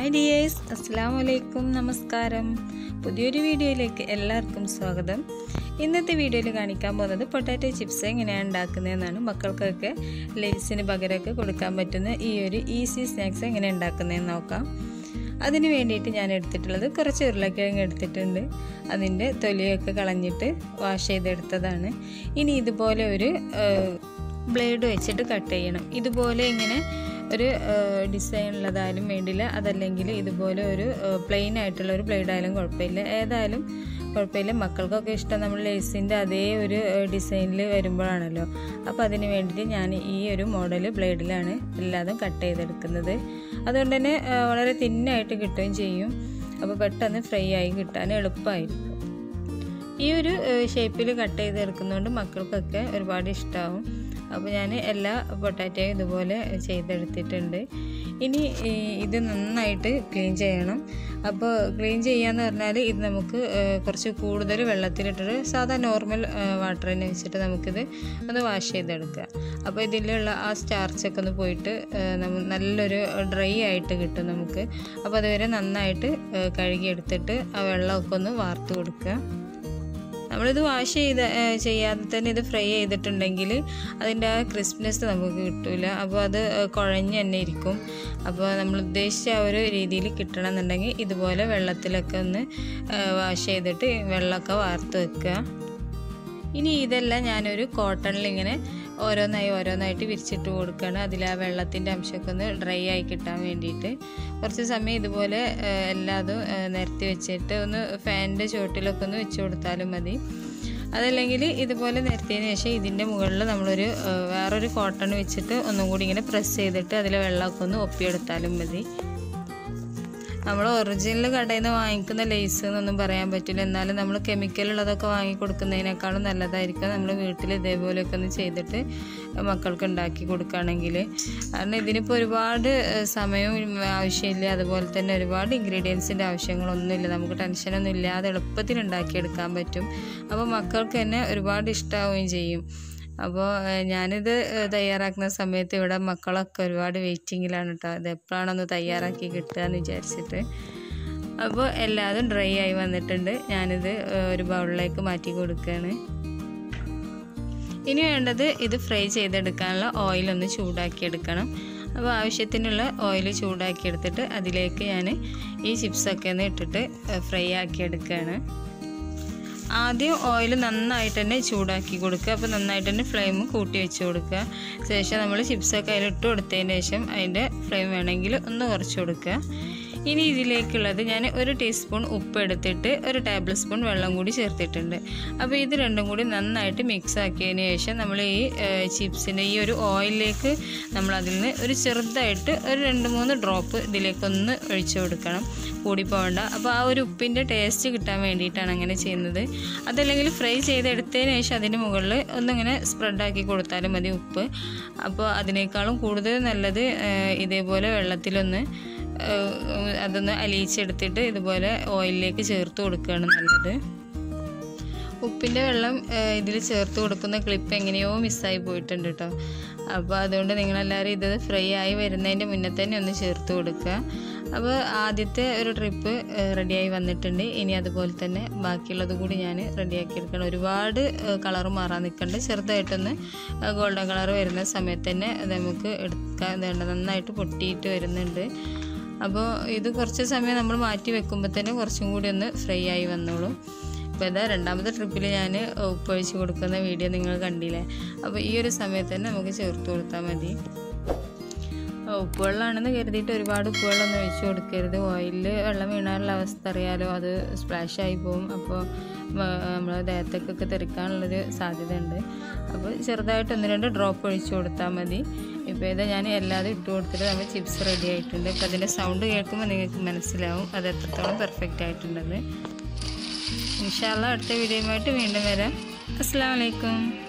hi dears അസ്സാം വലൈക്കും നമസ്കാരം പുതിയൊരു വീഡിയോയിലേക്ക് എല്ലാവർക്കും സ്വാഗതം ഇന്നത്തെ വീഡിയോയിൽ കാണിക്കാൻ പോകുന്നത് പൊട്ടാറ്റോ ചിപ്സ് എങ്ങനെയാണ് ഉണ്ടാക്കുന്നതെന്നാണ് മക്കൾക്കൊക്കെ ലേസിന് പകരമൊക്കെ കൊടുക്കാൻ പറ്റുന്ന ഈ ഒരു ഈസി സ്നാക്സ് എങ്ങനെ ഉണ്ടാക്കുന്നതെന്ന് നോക്കാം അതിന് വേണ്ടിയിട്ട് ഞാൻ എടുത്തിട്ടുള്ളത് കുറച്ച് ഉരുളക്കിഴങ്ങ് എടുത്തിട്ടുണ്ട് അതിൻ്റെ തൊലിയൊക്കെ കളഞ്ഞിട്ട് വാഷ് ചെയ്തെടുത്തതാണ് ഇനി ഇതുപോലെ ഒരു ബ്ലേഡ് വെച്ചിട്ട് കട്ട് ചെയ്യണം ഇതുപോലെ ഇങ്ങനെ ഒരു ഡിസൈൻ ഉള്ളതായാലും വേണ്ടില്ല അതല്ലെങ്കിൽ ഇതുപോലെ ഒരു പ്ലെയിൻ ആയിട്ടുള്ള ഒരു ബ്ലേഡ് ആയാലും കുഴപ്പമില്ല ഏതായാലും കുഴപ്പമില്ല മക്കൾക്കൊക്കെ ഇഷ്ടം നമ്മൾ ലേസിൻ്റെ അതേ ഒരു ഡിസൈനിൽ വരുമ്പോഴാണല്ലോ അപ്പോൾ അതിന് വേണ്ടിയിട്ട് ഞാൻ ഈ ഒരു മോഡൽ ബ്ലേഡിലാണ് എല്ലാതും കട്ട് ചെയ്തെടുക്കുന്നത് അതുകൊണ്ട് തന്നെ വളരെ തിന്നായിട്ട് കിട്ടുകയും ചെയ്യും അപ്പോൾ പെട്ടെന്ന് ഫ്രൈ ആയി കിട്ടാൻ എളുപ്പമായിരിക്കും ഈ ഒരു ഷേപ്പിൽ കട്ട് ചെയ്തെടുക്കുന്നതുകൊണ്ട് മക്കൾക്കൊക്കെ ഒരുപാട് ഇഷ്ടമാവും അപ്പോൾ ഞാൻ എല്ലാ പൊട്ടാറ്റോയും ഇതുപോലെ ചെയ്തെടുത്തിട്ടുണ്ട് ഇനി ഇത് നന്നായിട്ട് ക്ലീൻ ചെയ്യണം അപ്പോൾ ക്ലീൻ ചെയ്യാന്ന് പറഞ്ഞാൽ ഇത് നമുക്ക് കുറച്ച് കൂടുതൽ വെള്ളത്തിലിട്ടിട്ട് സാധാ നോർമൽ വാട്ടർ തന്നെ വെച്ചിട്ട് നമുക്കിത് ഒന്ന് വാഷ് ചെയ്തെടുക്കുക അപ്പോൾ ഇതിലുള്ള ആ സ്റ്റാർച്ചൊക്കെ ഒന്ന് പോയിട്ട് നല്ലൊരു ഡ്രൈ ആയിട്ട് കിട്ടും നമുക്ക് അപ്പോൾ അതുവരെ നന്നായിട്ട് കഴുകിയെടുത്തിട്ട് ആ വെള്ളമൊക്കെ ഒന്ന് വാർത്ത് കൊടുക്കുക നമ്മളിത് വാഷ് ചെയ്ത് ചെയ്യാതെ തന്നെ ഇത് ഫ്രൈ ചെയ്തിട്ടുണ്ടെങ്കിൽ അതിൻ്റെ ആ ക്രിസ്പ്നെസ് നമുക്ക് കിട്ടില്ല അപ്പോൾ അത് കുഴഞ്ഞ് തന്നെ ഇരിക്കും അപ്പോൾ നമ്മൾ ഉദ്ദേശിച്ച ആ ഒരു രീതിയിൽ കിട്ടണം എന്നുണ്ടെങ്കിൽ ഇതുപോലെ വെള്ളത്തിലൊക്കെ ഒന്ന് വാഷ് ചെയ്തിട്ട് വെള്ളമൊക്കെ വാർത്ത് വെക്കുക ഇനി ഇതെല്ലാം ഞാനൊരു കോട്ടണിൽ ഇങ്ങനെ ഓരോന്നായി ഓരോന്നായിട്ട് വിരിച്ചിട്ട് കൊടുക്കുകയാണ് അതിൽ ആ വെള്ളത്തിൻ്റെ അംശമൊക്കെ ഒന്ന് ഡ്രൈ ആയി കിട്ടാൻ വേണ്ടിയിട്ട് കുറച്ച് സമയം ഇതുപോലെ എല്ലാതും നിരത്തി വെച്ചിട്ട് ഒന്ന് ഫാനിൻ്റെ ചുവട്ടിലൊക്കെ ഒന്ന് വെച്ച് കൊടുത്താലും മതി അതല്ലെങ്കിൽ ഇതുപോലെ നിരത്തിയതിന് ശേഷം ഇതിൻ്റെ മുകളിൽ നമ്മളൊരു വേറൊരു കോട്ടൺ വെച്ചിട്ട് ഒന്നും കൂടി ഇങ്ങനെ പ്രസ് ചെയ്തിട്ട് അതിൽ വെള്ളമൊക്കെ ഒന്ന് ഒപ്പിയെടുത്താലും മതി നമ്മൾ ഒറിജിനൽ കടയിൽ നിന്ന് വാങ്ങിക്കുന്ന ലേസ് എന്നൊന്നും പറയാൻ പറ്റില്ല എന്നാലും നമ്മൾ കെമിക്കൽ ഉള്ളതൊക്കെ വാങ്ങി കൊടുക്കുന്നതിനേക്കാളും നല്ലതായിരിക്കും നമ്മൾ വീട്ടിൽ ഇതേപോലെയൊക്കെ ഒന്ന് ചെയ്തിട്ട് മക്കൾക്ക് ഉണ്ടാക്കി കൊടുക്കുകയാണെങ്കിൽ കാരണം ഇതിനിപ്പോൾ ഒരുപാട് സമയവും ആവശ്യമില്ല അതുപോലെ തന്നെ ഒരുപാട് ഇൻഗ്രീഡിയൻസിൻ്റെ ആവശ്യങ്ങളൊന്നുമില്ല നമുക്ക് ടെൻഷനൊന്നും ഇല്ലാതെ എളുപ്പത്തിൽ ഉണ്ടാക്കിയെടുക്കാൻ പറ്റും അപ്പോൾ മക്കൾക്ക് തന്നെ ഒരുപാട് ഇഷ്ടമാവുകയും ചെയ്യും അപ്പോൾ ഞാനിത് തയ്യാറാക്കുന്ന സമയത്ത് ഇവിടെ മക്കളൊക്കെ ഒരുപാട് വെയിറ്റിങ്ങിലാണ് കേട്ടോ ഇത് എപ്പോഴാണൊന്ന് തയ്യാറാക്കി കിട്ടുക എന്ന് വിചാരിച്ചിട്ട് അപ്പോൾ എല്ലാതും ഡ്രൈ ആയി വന്നിട്ടുണ്ട് ഞാനിത് ഒരു ബൗളിലേക്ക് മാറ്റി കൊടുക്കുകയാണ് ഇനി വേണ്ടത് ഇത് ഫ്രൈ ചെയ്തെടുക്കാനുള്ള ഓയിലൊന്ന് ചൂടാക്കി എടുക്കണം അപ്പോൾ ആവശ്യത്തിനുള്ള ഓയിൽ ചൂടാക്കി എടുത്തിട്ട് അതിലേക്ക് ഞാൻ ഈ ചിപ്സൊക്കെ ഒന്ന് ഇട്ടിട്ട് ഫ്രൈ ആക്കി എടുക്കുകയാണ് ആദ്യം ഓയിൽ നന്നായിട്ട് തന്നെ ചൂടാക്കി കൊടുക്കുക അപ്പോൾ നന്നായിട്ട് തന്നെ ഫ്ലെയിം കൂട്ടി വെച്ച് കൊടുക്കുക ശേഷം നമ്മൾ ചിപ്സൊക്കെ അതിലിട്ട് കൊടുത്തതിന് ശേഷം അതിൻ്റെ ഫ്ലെയിം വേണമെങ്കിൽ ഒന്ന് കുറച്ച് കൊടുക്കുക ഇനി ഇതിലേക്കുള്ളത് ഞാൻ ഒരു ടീസ്പൂൺ ഉപ്പ് എടുത്തിട്ട് ഒരു ടേബിൾ സ്പൂൺ വെള്ളം കൂടി ചേർത്തിട്ടുണ്ട് അപ്പോൾ ഇത് രണ്ടും കൂടി നന്നായിട്ട് മിക്സ് ആക്കിയതിന് ശേഷം നമ്മൾ ഈ ചിപ്സിൻ്റെ ഈ ഒരു ഓയിലിലേക്ക് നമ്മൾ അതിൽ നിന്ന് ഒരു ചെറുതായിട്ട് ഒരു രണ്ട് മൂന്ന് ഡ്രോപ്പ് ഇതിലേക്കൊന്ന് ഒഴിച്ചു കൊടുക്കണം കൂടി പോകണ്ട അപ്പോൾ ആ ഒരു ഉപ്പിൻ്റെ ടേസ്റ്റ് കിട്ടാൻ വേണ്ടിയിട്ടാണ് അങ്ങനെ ചെയ്യുന്നത് അതല്ലെങ്കിൽ ഫ്രൈ ചെയ്തെടുത്തതിന് ശേഷം അതിന് മുകളിൽ ഒന്നിങ്ങനെ സ്പ്രെഡാക്കി കൊടുത്താലും മതി ഉപ്പ് അപ്പോൾ അതിനേക്കാളും കൂടുതൽ നല്ലത് ഇതേപോലെ വെള്ളത്തിലൊന്ന് അതൊന്ന് അലിയിച്ചെടുത്തിട്ട് ഇതുപോലെ ഓയിലിലേക്ക് ചേർത്ത് കൊടുക്കുകയാണ് നല്ലത് ഉപ്പിൻ്റെ വെള്ളം ഇതിൽ ചേർത്ത് കൊടുക്കുന്ന ക്ലിപ്പ് എങ്ങനെയോ മിസ്സായി പോയിട്ടുണ്ട് കേട്ടോ അപ്പോൾ അതുകൊണ്ട് നിങ്ങളെല്ലാവരും ഇത് ഫ്രൈ ആയി വരുന്നതിൻ്റെ മുന്നേ തന്നെ ഒന്ന് ചേർത്ത് കൊടുക്കുക അപ്പോൾ ആദ്യത്തെ ഒരു ട്രിപ്പ് റെഡിയായി വന്നിട്ടുണ്ട് ഇനി അതുപോലെ തന്നെ ബാക്കിയുള്ളത് കൂടി ഞാൻ റെഡിയാക്കി എടുക്കണം ഒരുപാട് കളർ മാറാൻ നിൽക്കണ്ട ചെറുതായിട്ടൊന്ന് ഗോൾഡൻ കളർ വരുന്ന സമയത്ത് തന്നെ അത് നമുക്ക് എടുക്കാൻ വേണ്ട നന്നായിട്ട് പൊട്ടിയിട്ട് വരുന്നുണ്ട് അപ്പോൾ ഇത് കുറച്ച് സമയം നമ്മൾ മാറ്റി വെക്കുമ്പോൾ തന്നെ കുറച്ചും കൂടി ഒന്ന് ഫ്രൈ ആയി വന്നോളും ഇപ്പോൾ ഇതാ രണ്ടാമത്തെ ട്രിപ്പിൽ ഞാൻ ഉപ്പൊഴിച്ച് കൊടുക്കുന്ന വീഡിയോ നിങ്ങൾ കണ്ടില്ലേ അപ്പോൾ ഈ ഒരു സമയത്ത് തന്നെ നമുക്ക് ചേർത്ത് കൊടുത്താൽ മതി ഉപ്പുവെള്ളമാണെന്ന് കരുതിയിട്ട് ഒരുപാട് ഉപ്പുവെള്ളമൊന്നും ഒഴിച്ച് കൊടുക്കരുത് ഓയിലിൽ വെള്ളം വീണാനുള്ള അവസ്ഥ അറിയാലോ അത് സ്പ്ലാഷ് ആയി പോകും അപ്പോൾ നമ്മൾ ദേഹത്തേക്കൊക്കെ തെറിക്കാനുള്ളൊരു സാധ്യത ഉണ്ട് അപ്പോൾ ചെറുതായിട്ട് ഒന്ന് രണ്ട് ഡ്രോപ്പ് ഒഴിച്ച് കൊടുത്താൽ മതി ഇപ്പോൾ ഇത് ഞാൻ എല്ലാതും ഇട്ട് കൊടുത്തിട്ട് നമ്മൾ ചിപ്സ് റെഡി ആയിട്ടുണ്ട് അപ്പോൾ അതിൻ്റെ സൗണ്ട് കേൾക്കുമ്പോൾ നിങ്ങൾക്ക് മനസ്സിലാവും അത് എത്രത്തോളം പെർഫെക്റ്റ് ആയിട്ടുണ്ടെന്ന് ഇൻഷാല്ല അടുത്ത വീഡിയോയുമായിട്ട് വീണ്ടും വരാം അസ്സാം വലൈക്കും